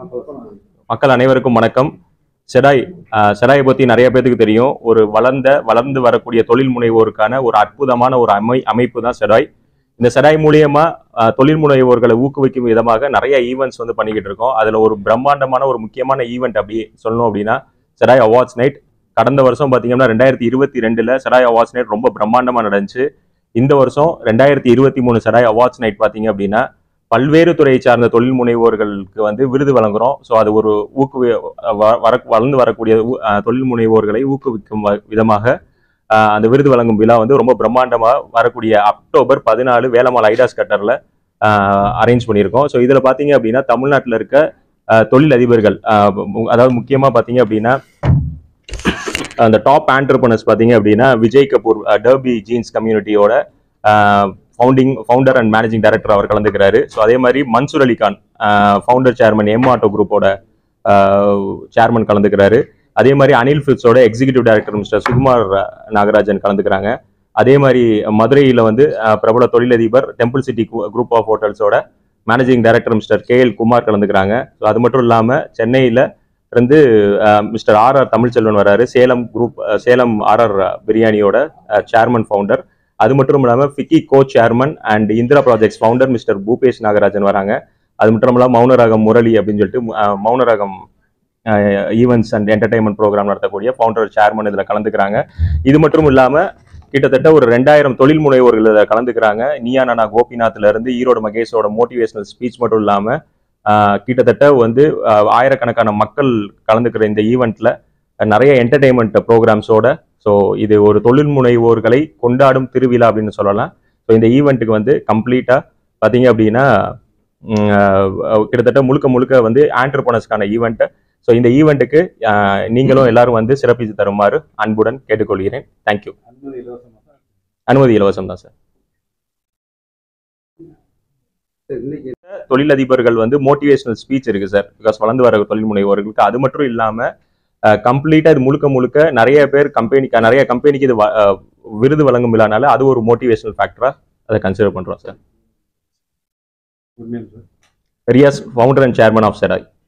மக்கள் அனைவருக்கும் வணக்கம் செடாய் அஹ், செடாயை பத்தி நிறைய பேத்துக்கு தெரியும் ஒரு வளர்ந்த வளர்ந்து வரக்கூடிய தொழில் முனைவோருக்கான ஒரு அற்புதமான ஒரு அமை அமைப்பு தான் செடாய் இந்த செடாய் மூலியமா அஹ், தொழில் முனைவோர்களை ஊக்குவிக்கும் விதமாக நிறைய ஈவெண்ட்ஸ் வந்து பண்ணிக்கிட்டு இருக்கோம் அதுல ஒரு பிரம்மாண்டமான ஒரு முக்கியமான ஈவெண்ட் அப்படி சொல்லணும் அப்படின்னா செடாய் அவார்ட்ஸ் நைட் கடந்த வருஷம் பாத்தீங்கன்னா ரெண்டாயிரத்தி இருபத்தி ரெண்டுல செடாய் அவார்ட்ஸ் நைட் ரொம்ப பிரம்மாண்டமா நடந்துச்சு இந்த வருஷம் ரெண்டாயிரத்தி இருபத்தி மூணு செடாய் அவார்ட்ஸ் நைட் பாத்தீங்க அப்படின்னா பல்வேறு துறையை சார்ந்த தொழில் முனைவோர்களுக்கு வந்து விருது வழங்குறோம் ஸோ அது ஒரு ஊக்குவி வ- வர வளர்ந்து வரக்கூடிய ஊ- அஹ் தொழில் முனைவோர்களை ஊக்குவிக்கும் வ- விதமாக அஹ் அந்த விருது வழங்கும் விழா வந்து ரொம்ப பிரம்மாண்டமா வரக்கூடிய அக்டோபர் பதினாலு வேலம்மாள் ஐடாஸ் கட்டர்ல அரேஞ்ச் பண்ணியிருக்கோம் ஸோ இதில் பார்த்தீங்க அப்படின்னா தமிழ்நாட்டில் இருக்க அஹ், தொழில் அதிபர்கள் அஹ், மு- அதாவது முக்கியமாக பார்த்தீங்க அப்படின்னா அந்த டாப் ஆண்டர்பனர்ஸ் பார்த்தீங்க அப்படின்னா விஜய் கபூர் டர்பி ஜீன்ஸ் கம்யூனிட்டியோட founding founder and managing director அவர் கலந்துக்கிறாரு ஸோ அதே மாதிரி Mansoor Alikhan founder chairman M auto குரூப்போட சேர்மன் கலந்துக்கிறாரு அதே மாதிரி அனில் ஃபிட்ஸோட executive director mister Sukumar Nagarajan கலந்துக்கிறாங்க அதே மாதிரி மதுரையில் வந்து அஹ், பிரபல தொழிலதிபர் டெம்பிள் சிட்டி குரூப் ஆஃப் ஹோட்டல்ஸோட managing director mister K L Kumar கலந்துக்கிறாங்க ஸோ அது மட்டும் இல்லாமல் சென்னையில் இருந்து மிஸ்டர் ஆர் ஆர் தமிழ்ச்செல்வன் வராரு சேலம் குரூப் அஹ், சேலம் ஆர் ஆர் பிரியாணியோட சேர்மன் ஃபவுண்டர் அது மட்டும் இல்லாமல் FICCI co chairman and Indira projects founder mister Bhupesh Nagarajan வராங்க அது மட்டும் இல்லாமல் மௌனராகம் முரளி அப்படின்னு சொல்லிட்டு அஹ், Mounaragam events and entertainment program நடத்தக்கூடிய ஃபவுண்டர் சேர்மன் இதில் கலந்துக்கிறாங்க இது மட்டும் இல்லாமல் கிட்டத்தட்ட ஒரு ரெண்டாயிரம் தொழில் முனைவோர்கள் இதில் கலந்துக்கிறாங்க நீயா நானா கோபிநாத்ல இருந்து ஈரோடு மகேஷோட மோட்டிவேஷனல் ஸ்பீச் மட்டும் இல்லாமல் கிட்டத்தட்ட வந்து அஹ், ஆயிரக்கணக்கான மக்கள் கலந்துக்கிற இந்த ஈவெண்ட்ல நிறைய என்டர்டைன்மெண்ட் ப்ரோக்ராம்ஸோட ஸோ இது ஒரு தொழில் முனைவோர்களை கொண்டாடும் திருவிழா அப்படின்னு சொல்லலாம் ஸோ இந்த ஈவெண்ட்டுக்கு வந்து கம்ப்ளீட்டாக பார்த்தீங்க அப்படின்னா உம், அஹ், கிட்டத்தட்ட முழுக்க முழுக்க வந்து ஆண்டர்பனர்ஸ்க்கான ஈவெண்ட் ஸோ இந்த ஈவெண்ட்டுக்கு நீங்களும் எல்லாரும் வந்து சிறப்பித்து தருமாறு அன்புடன் கேட்டுக்கொள்கிறேன் தேங்க்யூ அனுமதி இலவசம் தான் சார் இன்னைக்கு தொழிலதிபர்கள் வந்து மோட்டிவேஷனல் ஸ்பீச் இருக்கு சார் பிகாஸ் வளர்ந்து வர தொழில் முனைவோர்களுக்கு அது மட்டும் இல்லாம கம்ப்ளீட்டா இது முழுக்க முழுக்க நிறைய பேர் கம்பெனிக்கு நிறைய கம்பெனிக்கு இது வ- அஹ், விருது வழங்கும் விழானால அது ஒரு மோட்டிவேஷனல் ஃபேக்டரா அதை கன்சிடர் பண்றோம் சார் உண்மையில sir Riyaz founder and chairman of செடாய்